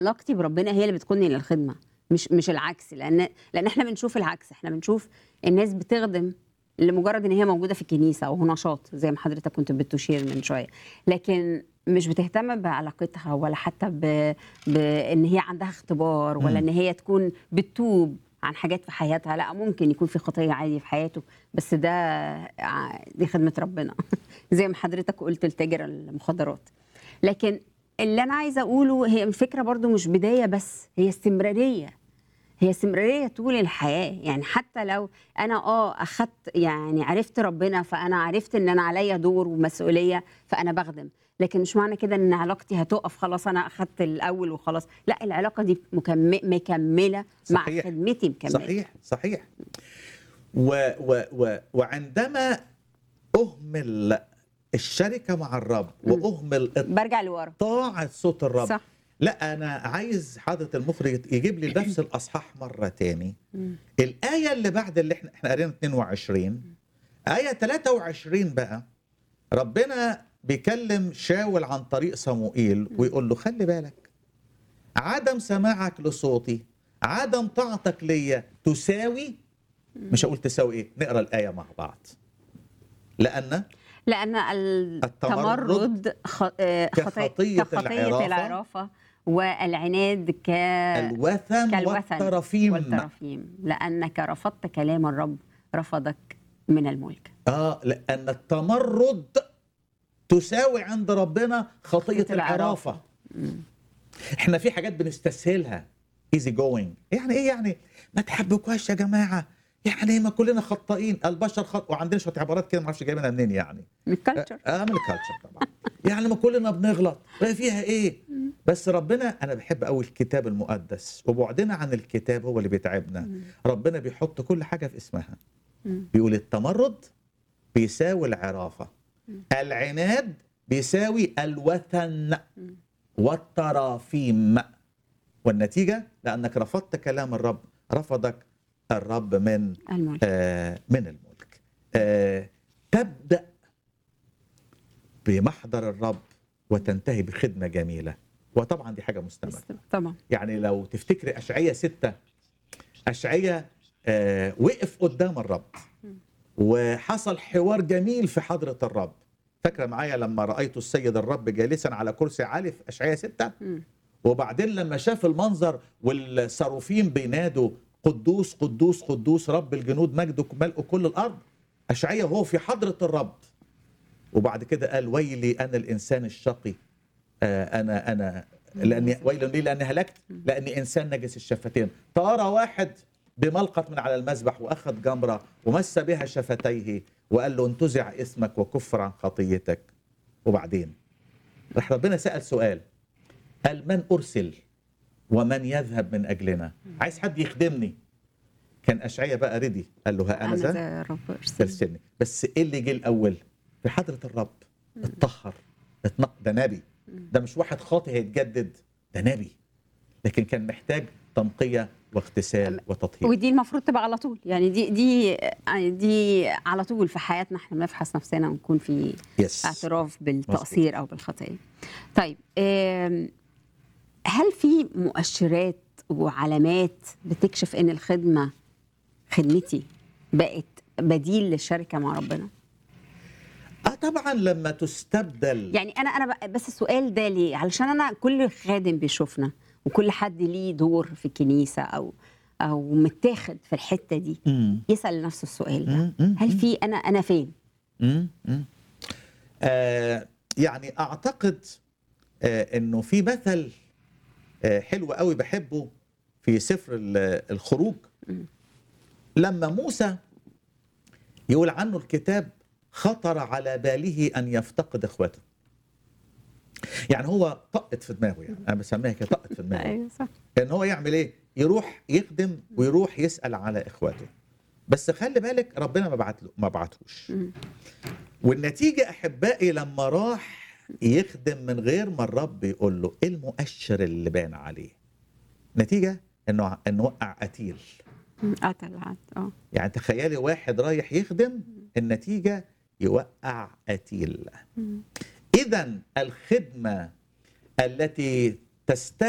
علاقتي بربنا هي اللي بتقودني للخدمه مش مش العكس لان لان احنا بنشوف العكس احنا بنشوف الناس بتخدم لمجرد ان هي موجوده في الكنيسه او نشاط زي ما حضرتك كنت بتشير من شويه لكن مش بتهتم بعلاقتها ولا حتى ب... بان هي عندها اختبار ولا ان هي تكون بتتوب عن حاجات في حياتها لا ممكن يكون في خطيه عادي في حياته بس ده ع- دي خدمه ربنا زي ما حضرتك قلت لتاجر المخدرات لكن اللي انا عايزه اقوله هي الفكره برضو مش بدايه بس هي استمراريه هي استمراريه طول الحياه يعني حتى لو انا اه اخدت يعني عرفت ربنا فانا عرفت ان انا عليا دور ومسؤوليه فانا بخدم لكن مش معنى كده ان علاقتي هتقف خلاص انا اخدت الاول وخلاص لا العلاقه دي مكم- مكمله مع صحيح. خدمتي مكمله صحيح صحيح و و و وعندما اهمل الشركه مع الرب واهمل برجع لورا طاعه صوت الرب صح لا انا عايز حضره المخرج يجيب لي نفس الاصحاح مره تاني الايه اللي بعد اللي احنا احنا قرينا 22 ايه 23 بقى ربنا بيكلم شاول عن طريق صموئيل ويقول له خلي بالك عدم سماعك لصوتي عدم طاعتك ليا تساوي مش هقول تساوي ايه نقرا الايه مع بعض لان لان التمرد خ... آه، خطي- كخطية كخطيه العرافة. العرافه والعناد ك الوثن كالوثن والترفيم والترفيم لانك رفضت كلام الرب رفضك من الملك اه لان التمرد تساوي عند ربنا خطيه خطية العرافة. العرافه احنا في حاجات بنستسهلها ايزي جوينج يعني ايه يعني ما تحبكوش يا جماعه يعني ما كلنا خطائين البشر خط وعندنا شويه عبارات كده ما اعرفش جايبينها منين يعني من الكالتشر اه من الكالتشر طبعا يعني ما كلنا بنغلط وهي فيها ايه بس ربنا انا بحب قوي الكتاب المقدس وبعدنا عن الكتاب هو اللي بيتعبنا ربنا بيحط كل حاجه في اسمها بيقول التمرد بيساوي العرافه العناد بيساوي الوثن والترافيم والنتيجه لانك رفضت كلام الرب رفضك الرب من الملك آه، من الملك آه، تبدأ بمحضر الرب وتنتهي بخدمة جميلة وطبعا دي حاجة مستمرة طبعا يعني لو تفتكري أشعية ستة أشعية آه، وقف قدام الرب وحصل حوار جميل في حضرة الرب فاكرة معايا لما رأيت السيد الرب جالسا على كرسي عالي في أشعية ستة مم. وبعدين لما شاف المنظر والصاروفين بينادوا قدوس قدوس قدوس رب الجنود مجدك ملء كل الارض اشعيا وهو في حضره الرب وبعد كده قال ويلي انا الانسان الشقي آه انا انا لاني ويل لي لاني هلكت لاني انسان نجس الشفتين طار واحد بملقط من على المذبح واخذ جمره ومس بها شفتيه وقال له انتزع اسمك وكفر عن خطيتك وبعدين راح ربنا سال سؤال قال من ارسل ومن يذهب من اجلنا عايز حد يخدمني كان اشعيا بقى ريدي قال له ها انا انا ذا ذا رب ارسل ترسلني بس ايه اللي جه الاول في حضره الرب اتطهر اتنق ده نبي ده مش واحد خاطئ هيتجدد ده نبي لكن كان محتاج تنقيه واغتسال وتطهير ودي المفروض تبقى على طول يعني دي دي دي على طول في حياتنا احنا بنفحص نفسنا ونكون في يس اعتراف بالتقصير او بالخطيه. طيب آم، هل في مؤشرات وعلامات بتكشف ان الخدمه خدمتي بقت بديل للشركه مع ربنا؟ اه طبعا لما تستبدل يعني انا انا بقى- بس السؤال ده ليه؟ علشان انا كل خادم بيشوفنا وكل حد ليه دور في الكنيسه او او متاخد في الحته دي مم. يسال نفسه السؤال ده مم. مم. هل في انا انا فين؟ مم. مم. آه يعني اعتقد آه انه في مثل آه حلو قوي بحبه في سفر ال- الخروج لما موسى يقول عنه الكتاب خطر على باله ان يفتقد اخوته يعني هو طقت في دماغه يعني انا بسميها كده طقت في دماغه ايوه صح ان هو يعمل ايه يروح يخدم ويروح يسال على اخواته بس خلي بالك ربنا ما بعت له ما بعتهوش والنتيجه احبائي لما راح يخدم من غير ما الرب يقول له ايه المؤشر اللي بان عليه نتيجه انه انه وقع قتيل مم، قتل عاد اه يعني تخيلي واحد رايح يخدم النتيجه يوقع قتيل اذا الخدمه التي تست